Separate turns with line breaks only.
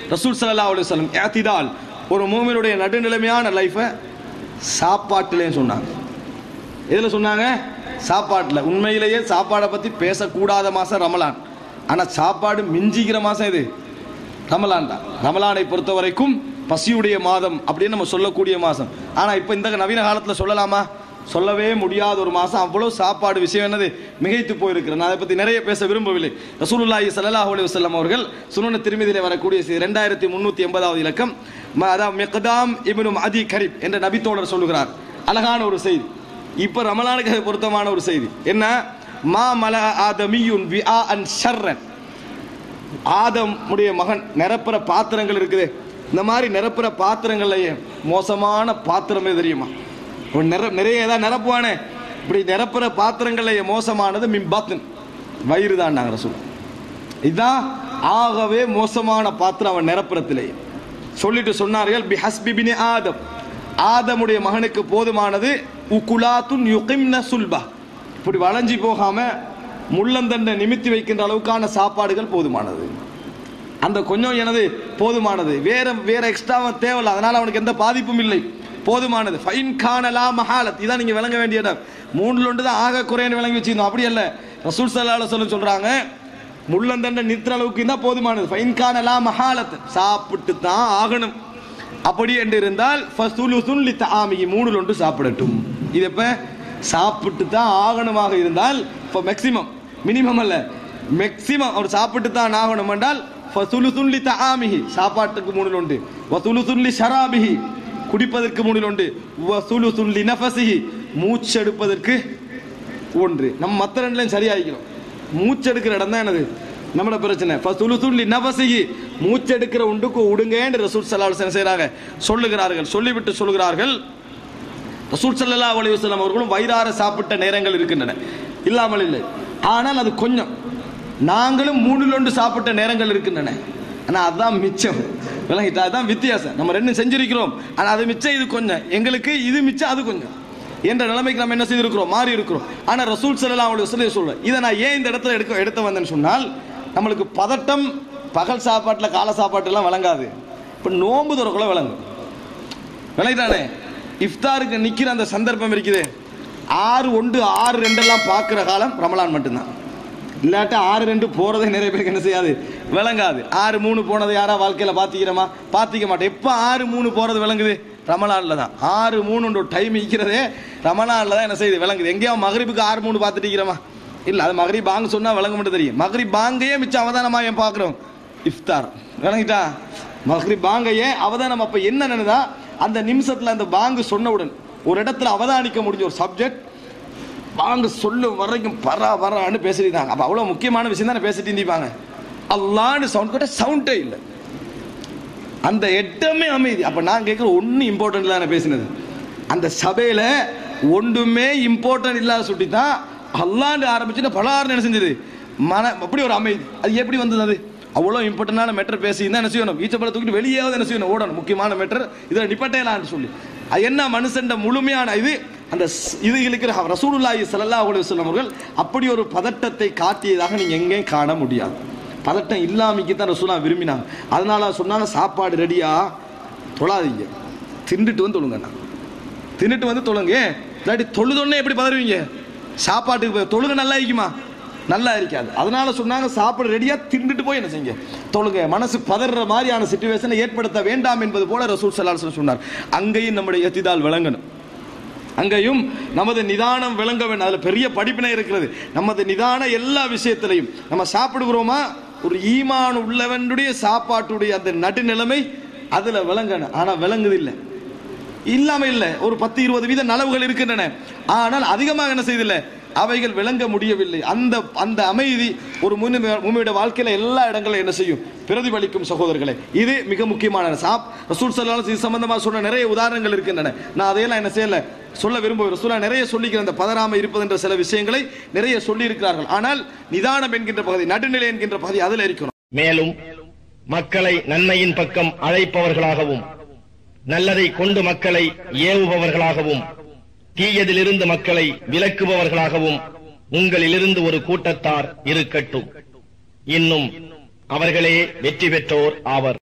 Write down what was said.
ரசூல் ஸல்லல்லாஹு அலைஹி வஸல்லம் இஅ்திதால் ஒரு மூமினுடைய நடுநிலைமையான லைஃபை சாப்பாட்டிலேயும் சொன்னாங்க எதில் சொன்னாங்க சாப்பாட்டில் உண்மையிலேயே சாப்பாடை பற்றி பேசக்கூடாத மாதம் ரமலான் ஆனால் சாப்பாடு மிஞ்சிக்கிற மாதம் இது ரமலான் தான் ரமலானை பொறுத்த வரைக்கும் பசியுடைய மாதம் அப்படின்னு நம்ம சொல்லக்கூடிய மாதம் ஆனால் இப்போ இந்த நவீன காலத்தில் சொல்லலாமா சொல்லவே முடியாத ஒரு மாதம் அவ்வளோ சாப்பாடு விஷயம் என்னது மிகைத்து போயிருக்கிறேன் நான் அதை பற்றி நிறைய பேச விரும்பவில்லை ரசூலுல்லாஹி ஸல்லல்லாஹு அலைஹி வஸல்லம் அவர்கள் சுனன திருமதியிலே வரக்கூடிய செய்தி ரெண்டாயிரத்தி முந்நூற்றி எண்பதாவது இலக்கம் ம- அதாவது மிக்தாம் இப்னு அதி கரீப் என்ற நபித்தோழர் சொல்லுகிறார் அழகான ஒரு செய்தி இப்போ ரமலானுக்கு அது பொருத்தமான ஒரு செய்தி என்ன மா மல ஆதமியுன் வி ஆ அன் ஷர்ரன் ஆதம் உடைய மகன் நிரப்புற பாத்திரங்கள் இருக்குது இந்த மாதிரி நிரப்புற பாத்திரங்கள்லயே மோசமான பாத்திரம் எது தெரியுமா ஒரு நிற நிறைய ஏதாவது நிரப்புவானே இப்படி நிரப்புற பாத்திரங்கள்லயே மோசமானது மிம்பாத்தின் வயிறு தான் நாங்கள் சொல்லுவோம் இதுதான் ஆகவே மோசமான பாத்திரம் அவன் நிரப்புறத்திலேயே சொல்லிட்டு சொன்னார்கள் பி ஹஸ்பிபினி ஆதம் ஆதமுடைய மகனுக்கு போதுமானது உகுலாத்துன் யுகிம்ன சுல்பா இப்படி வளைஞ்சி போகாம முள்ளந்தண்டை நிமித்தி வைக்கின்ற அளவுக்கான சாப்பாடுகள் போதுமானது அந்த கொஞ்சம் எனது போதுமானது வேற வேற எக்ஸ்ட்ராவா தேவையில்லை அதனால அவனுக்கு எந்த பாதிப்பும் இல்லை போதுமானது ஃபைன் கானலா மஹாலத் இதான் நீங்க விளங்க வேண்டிய இடம் மூணுல ஒன்று தான் ஆக குறைன்னு விளங்கி வச்சிருந்தோம் அப்படி அல்ல ரசூல் சல்லாஹ் சொல்ல சொல்றாங்க முள்ளந்தண்டை நிறுத்துற அளவுக்கு தான் போதுமானது ஃபைன் கானலா மஹாலத் சாப்பிட்டு தான் ஆகணும் அப்படி என்று இருந்தால் ஃபசுலுசுன் லி தஆமிஹி மூணுல ஒன்று சாப்பிடட்டும் இது எப்ப சாப்பிட்டு தான் ஆகணுமாக இருந்தால் இப்போ மேக்ஸிமம் மினிமம் அல்ல மேக்ஸிமம் அவர் சாப்பிட்டு தான் ஆகணும் என்றால் ஃபசுலுசுன் லி தஆமிஹி சாப்பாட்டுக்கு மூணுல உண்டு வசுலுசுன் லி ஷராபிஹி குடிப்பதற்கு மூணில் உண்டு வசுலுசுன் லி நஃபஸிஹி மூச்செடுப்பதற்கு ஒன்று நம்ம மற்ற ரெண்டுலையும் சரியாகிக்கிறோம் மூச்செடுக்கிற இடம் தான் என்னது நம்மளோட பிரச்சனை ஃபசுலுசுன் லி நஃபஸிஹி மூச்செடுக்கிற உண்டுக்கு உடுங்கன்னு ரசூல் ஸல்லல்லாஹு அலைஹி வஸல்லம் செய்றாங்க சொல்லுகிறார்கள் சொல்லிவிட்டு சொல்லுகிறார்கள் ரசூல் ஸல்லல்லாஹு அலைஹி வஸல்லம் அவர்களும் வயிறார சாப்பிட்ட நேரங்கள் இருக்கின்றன இல்லாமல் இல்லை ஆனால் அது கொஞ்சம் நாங்களும் மூணில் ஒன்று சாப்பிட்ட நேரங்கள் இருக்கின்றன ஆனால் அதுதான் மிச்சம் விளங்கிட்டா அதுதான் வித்தியாசம் நம்ம ரெண்டும் செஞ்சிருக்கிறோம் ஆனால் அது மிச்சம் இது கொஞ்சம் எங்களுக்கு இது மிச்சம் அது கொஞ்சம் என்ற நிலைமைக்கு நம்ம என்ன செய்திருக்கிறோம் மாறி இருக்கிறோம் ஆனால் ரசூல் ஸல்லல்லாஹு அலைஹி வஸல்லம் சொல்ல இதை நான் ஏன் இந்த இடத்துல எடுக்க எடுத்து வந்தேன்னு சொன்னால் நம்மளுக்கு பதட்டம் பகல் சாப்பாட்டில் காலை சாப்பாட்டெல்லாம் வழங்காது இப்போ நோன்பு துறக்குள்ள விளங்கும் விளையாட்டானே இஃப்தாருக்கு நிக்கிற அந்த சந்தர்ப்பம் இருக்குது ஆறு ஒன்று ஆறு ரெண்டெல்லாம் பார்க்குற காலம் ரமலான் மட்டும்தான் இல்லாட்டா ஆறு ரெண்டு போறதே நிறைய பேருக்கு என்ன செய்யாது விளங்காது ஆறு மூணு போனது யாரா வாழ்க்கையில பாத்திக்கிறோமா பாத்திக்க மாட்டோம் எப்போ ஆறு மூணு போறது விளங்குது ரமலான்ல தான் ஆறு மூணு டைம் இருக்கிறதே ரமலான்ல தான் என்ன செய்யுது விளங்குது எங்கேயோ மகரிப்புக்கு ஆறு மூணு பார்த்துட்டு இருக்கிறோமா இல்ல அது மகரி பாங்கு சொன்னா விளங்க மட்டும் தெரியும் மகரி பாங்கையே மிச்சம் அவதானமா ஏன் பார்க்குறோம் இஃப்தார் விளங்கிட்டா மகரி பாங்கையே அவதானம் அப்ப என்ன நினைதா அந்த நிமிஷத்துல அந்த பாங்கு சொன்னவுடன் ஒரு இடத்துல அவதானிக்க முடிஞ்ச ஒரு சப்ஜெக்ட் வாங்க சொல்லும் வரைக்கும் பரா வரான்னு பேசிட்டு அப்ப அவ்வளவு முக்கியமான விஷயம் தானே பேசிட்டு இருந்திப்பாங்க அல்லான்னு சவுண்ட் கூட சவுண்டே இல்லை அந்த இடமே அமைதி அப்ப நான் கேட்கிற ஒன்றும் இம்பார்ட்டன்ட் இல்லை நான் பேசினது அந்த சபையில ஒன்றுமே இம்பார்ட்டன்ட் இல்லாத சுட்டி தான் அல்லாண்டு ஆரம்பிச்சுட்டு பலாறு என்ன செஞ்சது மன அப்படி ஒரு அமைதி அது எப்படி வந்தது அது அவ்வளோ இம்பார்ட்டண்டான மேட்டர் பேசி தான் என்ன செய்யணும் ஈச்சப்பட தூக்கிட்டு வெளியாவது என்ன செய்யணும் ஓடணும் முக்கியமான மேட்டர் இதில் நிப்பட்டேலான்னு சொல்லி அது என்ன மனுஷன் முழுமையான இது அந்த ஸ்- இது இருக்கிற ரசூலுல்லாஹி ஸல்லல்லாஹு அலைஹி வஸல்லம் அவர்கள் அப்படி ஒரு பதட்டத்தை காட்டியதாக நீங்க எங்கேயும் காண முடியாது பதட்டம் இல்லாமைக்கு தான் ரசூலா விரும்பினாங்க அதனால சொன்னாங்க சாப்பாடு ரெடியா தொழாதீங்க தின்னுட்டு வந்து தொழுங்கண்ணா தின்னுட்டு வந்து தொழுங்க இல்லாட்டி தொழுதொன்னே எப்படி பதறுவீங்க சாப்பாட்டுக்கு போய் தொழுக நல்லா இருக்குமா நல்லா இருக்காது அதனால சொன்னாங்க சாப்பாடு ரெடியா தின்னுட்டு போய் என்ன செய்யுங்க தொழுங்க மனசு பதற மாதிரியான சுச்சுவேஷனை ஏற்படுத்த வேண்டாம் என்பது போல ரசூல் ஸல்லல்லாஹு அலைஹி வஸல்லம் சொன்னார் அங்கேயும் நம்முடைய எத்திதால் விளங்கணும் அங்கேயும் நமது நிதானம் விளங்க வேண்டும் அதுல பெரிய படிப்பினை இருக்கிறது நமது நிதான எல்லா விஷயத்திலையும் நம்ம சாப்பிடுகிறோமா ஒரு ஈமான் உள்ளவனுடைய சாப்பாட்டுடைய அந்த நடுநிலைமை அதுல விளங்கணும் ஆனா விளங்குது இல்லை இல்லாம இல்ல ஒரு பத்து இருபது வீத நலவுகள் இருக்கின்றன ஆனால் அதிகமாக என்ன செய்தில்லை அவைகள் விளங்க முடியவில்லை அந்த அந்த அமைதி ஒரு முன்னுடைய வாழ்க்கையில எல்லா இடங்களிலும் என்ன செய்யும் பிரதிபலிக்கும் சகோதரர்களே இது மிக முக்கியமான சாப் ரசூல் சல்லாஸ் இது சம்பந்தமா சொன்ன நிறைய உதாரணங்கள் இருக்கின்றன நான் அதையெல்லாம் என்ன செய்யல சொல்ல விரும்புவேன் ரசூலா நிறைய சொல்லிக்கிற அந்த பதறாம இருப்பது என்ற சில விஷயங்களை நிறைய சொல்லி இருக்கிறார்கள் ஆனால் நிதானம் என்கின்ற பகுதி நடுநிலை என்கின்ற பகுதி அதில் இருக்கணும்
மேலும் மக்களை நன்மையின் பக்கம் அழைப்பவர்களாகவும் நல்லதை கொண்டு மக்களை ஏவுபவர்களாகவும் தீயதிலிருந்து மக்களை விலக்குபவர்களாகவும் உங்களிலிருந்து ஒரு கூட்டத்தார் இருக்கட்டும் இன்னும் அவர்களே வெற்றி பெற்றோர் ஆவர்